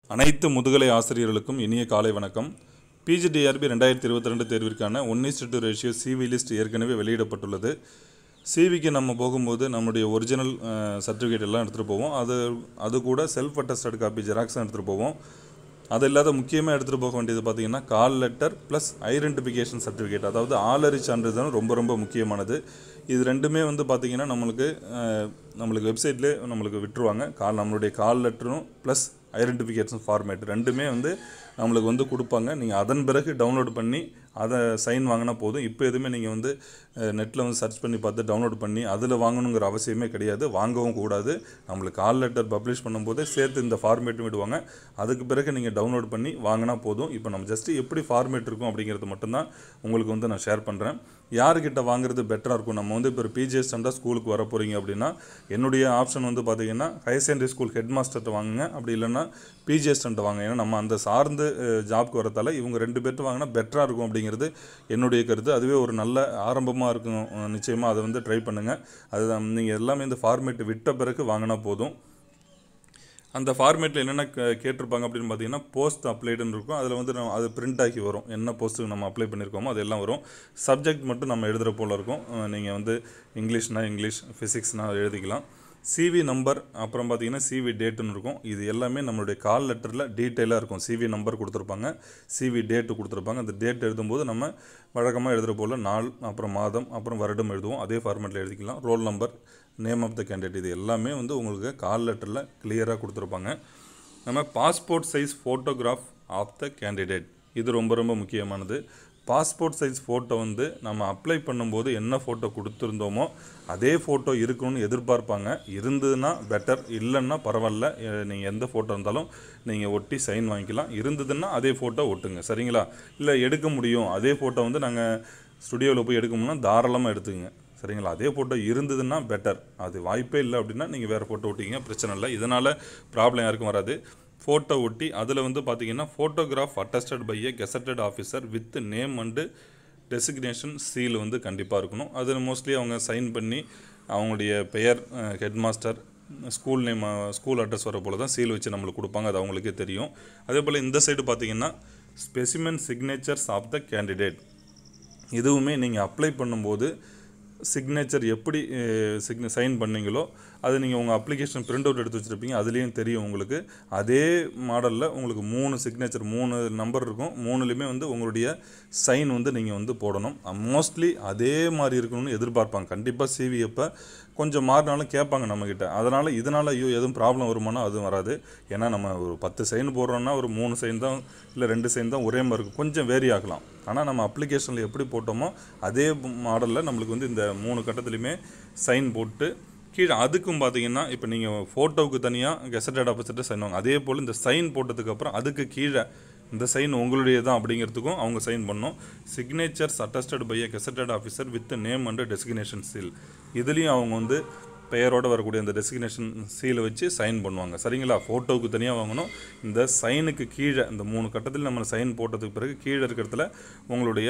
அனைத்து முதுகலை ஆசிரியர்களுக்கும் இனிய காலை வணக்கம் பிஜிடிஆர்பி ரெண்டாயிரத்தி இருபத்தி ரெண்டு தேர்விற்கான one two ratio CV list ஏற்கனவே வெளியிடப்பட்டுள்ளது சிவிக்கு நம்ம போகும்போது நம்முடைய ஒரிஜினல் சர்டிஃபிகேட் எல்லாம் எடுத்துகிட்டு போவோம் அது அது கூட செல்ஃப் அட்டஸ்டட் காப்பி ஜெராக்ஸும் எடுத்துகிட்டு போவோம் அது இல்லாத முக்கியமாக எடுத்துகிட்டு போக வேண்டியது பார்த்தீங்கன்னா call letter plus identification certificate அதாவது ஆளறி சான்றிதழ் ரொம்ப ரொம்ப முக்கியமானது இது ரெண்டுமே வந்து பார்த்திங்கன்னா நம்மளுக்கு அஹ், நம்மளுக்கு வெப்சைட்லேயே நம்மளுக்கு விட்டுருவாங்க கால் நம்மளுடைய கால் லெட்டரும் ப்ளஸ் ஐடென்டிஃபிகேஷன் ஃபார்மேட் ரெண்டுமே வந்து நம்மளுக்கு வந்து கொடுப்பாங்க நீங்கள் அதன் பிறகு டவுன்லோட் பண்ணி அதை சைன் வாங்கினா போதும் இப்போ எதுவுமே நீங்கள் வந்து நெட்டில் வந்து சர்ச் பண்ணி பார்த்து டவுன்லோட் பண்ணி அதில் வாங்கணுங்கிற அவசியமே கிடையாது வாங்கவும் கூடாது நம்மளுக்கு கால் லெட்டர் பப்ளிஷ் பண்ணும்போதே சேர்த்து இந்த ஃபார்மேட்டும் விடுவாங்க அதுக்கு பிறகு நீங்கள் டவுன்லோட் பண்ணி வாங்கினா போதும் இப்போ நம்ம ஜஸ்ட்டு எப்படி ஃபார்மேட் இருக்கும் அப்படிங்கிறது மட்டும்தான் உங்களுக்கு வந்து நான் ஷேர் பண்ணுறேன் யாருக்கிட்ட வாங்குறது பெட்டராக இருக்கும் நம்ம வந்து இப்போ ஒரு பிஜிஎஸ் ஸ்டாண்டாக ஸ்கூலுக்கு வர போகிறீங்க அப்படின்னா என்னுடைய ஆப்ஷன் வந்து பார்த்தீங்கன்னா ஹையர் செகண்டரி ஸ்கூல் ஹெட் மாஸ்டர்கிட்ட வாங்குங்க அப்படி இல்லைன்னா பிஜிஎஸ் ஸ்டாண்ட வாங்க ஏன்னா நம்ம அந்த சார்ந்து ஜாப்க்கு வரத்தால இவங்க ரெண்டு பேர்ட்டு வாங்கினா பெட்டராக இருக்கும் அப்படிங்கிறது என்னுடைய கருத்து அதுவே ஒரு நல்ல ஆரம்பமாக இருக்கும் அஹ் நிச்சயமாக அதை வந்து ட்ரை பண்ணுங்கள் அதுதான் நீங்கள் எல்லாமே இந்த ஃபார்மேட் விட்ட பிறகு வாங்கினா போதும் அந்த ஃபார்மேட்டில் என்னென்ன கே- கேட்டிருப்பாங்க அப்படின்னு பார்த்தீங்கன்னா போஸ்ட் அப்ளைடுன்னு இருக்கும் அதில் வந்து நம்ம அது பிரிண்ட் ஆகி வரும் என்ன போஸ்ட்டுக்கு நம்ம அப்ளை பண்ணியிருக்கோமோ அது எல்லாம் வரும் சப்ஜெக்ட் மட்டும் நம்ம எழுதுகிற போல் இருக்கும் நீங்கள் வந்து இங்கிலீஷ்னா இங்கிலீஷ் ஃபிசிக்ஸ்னா எழுதிக்கலாம் சிவி நம்பர் அப்புறம் பார்த்தீங்கன்னா சிவி டேட்டுன்னு இருக்கும் இது எல்லாமே நம்மளுடைய கால் லெட்டரில் டீட்டெயிலாக இருக்கும் சிவி நம்பர் கொடுத்துருப்பாங்க சிவி டேட்டு கொடுத்துருப்பாங்க அந்த டேட் எழுதும்போது நம்ம வழக்கமாக எழுதுகிற போல் நாள் அப்புறம் மாதம் அப்புறம் வருடம் எழுதுவோம் அதே ஃபார்மேட்டில் எழுதிக்கலாம் roll number name of the candidate இது எல்லாமே வந்து உங்களுக்கு கால் லெட்டரில் கிளியராக கொடுத்துருப்பாங்க நம்ம passport size photograph of the candidate இது ரொம்ப ரொம்ப முக்கியமானது பாஸ்போர்ட் சைஸ் ஃபோட்டோ வந்து நம்ம அப்ளை பண்ணும்போது என்ன ஃபோட்டோ கொடுத்துருந்தோமோ அதே ஃபோட்டோ இருக்கணும்னு எதிர்பார்ப்பாங்க இருந்ததுன்னா பெட்டர் இல்லைன்னா பரவாயில்ல நீங்கள் எந்த ஃபோட்டோ இருந்தாலும் நீங்கள் ஒட்டி சைன் வாங்கிக்கலாம் இருந்ததுன்னா அதே ஃபோட்டோ ஒட்டுங்க சரிங்களா இல்லை எடுக்க முடியும் அதே ஃபோட்டோ வந்து நாங்கள் ஸ்டுடியோவில் போய் எடுக்கணும்னா தாராளமாக எடுத்துக்கங்க சரிங்களா அதே ஃபோட்டோ இருந்ததுன்னா பெட்டர் அது வாய்ப்பே இல்லை அப்படின்னா நீங்கள் வேறு ஃபோட்டோ ஒட்டிங்க பிரச்சனை இல்லை இதனால் ப்ராப்ளம் யாருக்கும் வராது ஃபோட்டோ ஒட்டி அதில் வந்து பார்த்தீங்கன்னா photograph attested by a gazetted officer with name and designation seal வந்து கண்டிப்பாக இருக்கணும் அதில் மோஸ்ட்லி அவங்க சைன் பண்ணி அவங்களுடைய பெயர் head master school name school address வர போல தான் சீல் வச்சு நம்மளுக்கு கொடுப்பாங்க அது அவங்களுக்கே தெரியும் அதே போல் இந்த சைடு பார்த்தீங்கன்னா specimen signatures of the candidate இதுவுமே நீங்கள் அப்ளை பண்ணும்போது சிக்னேச்சர் எப்படி சிக்ன சைன் பண்ணீங்களோ அது நீங்கள் உங்கள் அப்ளிகேஷன் பிரிண்ட் அவுட் எடுத்து வச்சுருப்பீங்க அதுலேயும் தெரியும் உங்களுக்கு அதே மாடலில் உங்களுக்கு மூணு சிக்னேச்சர் மூணு நம்பர் இருக்கும் மூணுலேயுமே வந்து உங்களுடைய சைன் வந்து நீங்கள் வந்து போடணும் மோஸ்ட்லி அதே மாதிரி இருக்கணும்னு எதிர்பார்ப்பாங்க கண்டிப்பாக சிவி அப்போ கொஞ்சம் மாறினாலும் கேட்பாங்க நம்மக்கிட்ட அதனால் இதனால் ஐயோ எதுவும் ப்ராப்ளம் வருமானா அதுவும் வராது ஏன்னா நம்ம ஒரு பத்து சைன் போடுறோம்னா ஒரு மூணு சைன் தான் இல்லை ரெண்டு சைன் தான் ஒரே மாதிரி இருக்கும் கொஞ்சம் வேரி ஆகலாம் ஆனால் நம்ம அப்ளிகேஷனில் எப்படி போட்டோமோ அதே மாடலில் நம்மளுக்கு வந்து இந்த மூணு கட்டத்துலையுமே சைன் போட்டு கீழே அதுக்கும் பார்த்தீங்கன்னா இப்போ நீங்கள் ஃபோட்டோவுக்கு தனியாக கெசட்டட் ஆஃபீஸர்கிட்ட சைன் வாங்க அதே போல் இந்த சைன் போட்டதுக்கப்புறம் அதுக்கு கீழே இந்த சைன் உங்களுடைய தான் அப்படிங்கிறதுக்கும் அவங்க சைன் பண்ணோம் signatures attested by a gazetted officer with name and designation seal இதுலேயும் அவங்க வந்து பெயரோடு வரக்கூடிய அந்த டெசிக்னேஷன் சீலை வச்சு சைன் பண்ணுவாங்க சரிங்களா ஃபோட்டோவுக்கு தனியாக வாங்கணும் இந்த சைனுக்கு கீழே இந்த மூணு கட்டத்தில் நம்ம சைன் போட்டதுக்கு பிறகு கீழே இருக்கிறதுல உங்களுடைய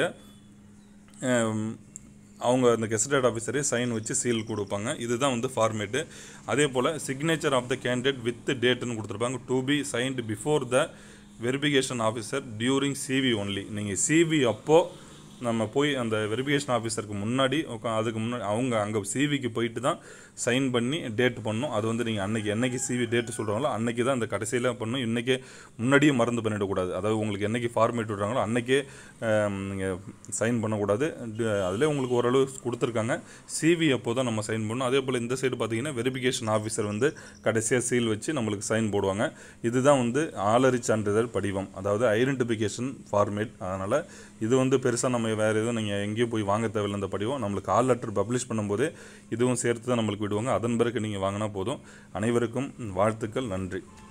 ஹம், அவங்க அந்த கெசட்டட் ஆஃபீஸரே சைன் வச்சு சீல் கொடுப்பாங்க இதுதான் வந்து ஃபார்மேட்டு அதே போல் signature of the candidate with டேட்டுன்னு கொடுத்துருப்பாங்க to be signed before the verification officer during CV only நீங்கள் சிவி அப்போது நம்ம போய் அந்த வெரிஃபிகேஷன் ஆஃபீஸருக்கு முன்னாடி உக்கா அதுக்கு முன்னாடி அவங்க அங்கே சிவிக்கு போயிட்டு தான் சைன் பண்ணி டேட் பண்ணணும் அது வந்து நீங்கள் அன்னைக்கு என்னைக்கு சிவி டேட் சொல்கிறாங்களோ அன்னைக்கு தான் அந்த கடைசியில் பண்ணணும் இன்றைக்கே முன்னாடியே மறந்து பண்ணிடக்கூடாது அதாவது உங்களுக்கு என்னைக்கு ஃபார்மேட் விடுறாங்களோ அன்னைக்கே நீங்கள் சைன் பண்ணக்கூடாது அதிலே உங்களுக்கு ஓரளவு கொடுத்துருக்காங்க சிவி அப்போ தான் நம்ம சைன் பண்ணணும் அதே போல் இந்த சைடு பார்த்தீங்கன்னா வெரிஃபிகேஷன் ஆஃபீஸர் வந்து கடைசியாக சீல் வச்சு நம்மளுக்கு சைன் போடுவாங்க இதுதான் வந்து ஆளறி சான்றிதழ் படிவம் அதாவது ஐடென்டிஃபிகேஷன் ஃபார்மேட் அதனால் இது வந்து பெருசாக நம்ம வேறு எதுவும் நீங்கள் எங்கேயும் போய் வாங்க தேவையில்லை இந்த படிவம் நம்மளுக்கு கால் லெட்டர் பப்ளிஷ் பண்ணும்போதே இதுவும் சேர்த்து தான் நம்மளுக்கு விடுவாங்க அதன் பிறகு நீங்கள் வாங்கினா போதும் அனைவருக்கும் வாழ்த்துக்கள் நன்றி